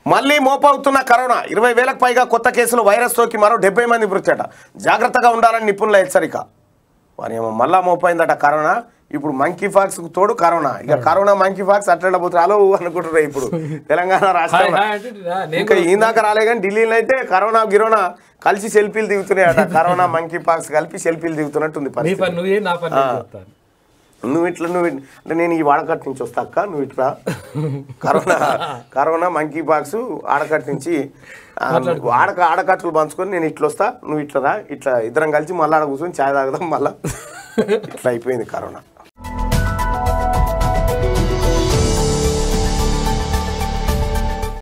మళ్ళీ మోపవుతున్న కరోనా ఇరవై వేలకు పైగా కొత్త కేసులు వైరస్ సోకి మరో డెబ్బై మంది మృతిట జాగ్రత్తగా ఉండాలని నిపుణుల హెచ్చరిక వారి ఏమో మళ్ళా మోపైందట కరోనా ఇప్పుడు మంకీ ఫాక్స్ తోడు కరోనా ఇక కరోనా మంకీ ఫాక్స్ అట్లా పోతే అలో అనుకుంటున్నారు ఇప్పుడు తెలంగాణ హాయ్ రాష్ట్రంలో హాయ్ అంటే రా, నేను ఇంకా ఈ దాకా రాలే కానీ ఢిల్లీలో అయితే కరోనా గిరోనా కలిసి సెల్ఫీలు దిగుతున్నాయట కరోనా మంకీ పాక్స్ కలిపి సెల్ఫీలు దిగుతున్నట్టుంది నీ పరిస్థితి పని నువ్వే నా పని నేను చెప్తాను నువ్వు ఇట్లా నువ్వు ఇట్- అంటే నేను ఈ వాడకట్ నుంచి వస్తా అక్క నువ్వు ఇట్లా కరోనా కరోనా మంకీ పాక్స్ ఆడకట్ నుంచి ఆ, ఆడక ఆడకట్లు పంచుకొని నేను ఇట్లా వస్తా నువ్వు ఇట్లా రా ఇట్లా ఇద్దరం కలిసి మళ్ళీ ఆడ కూర్చొని ఛాయ్ తాగుదాం మళ్ళా ఇట్లా అయిపోయింది కరోనా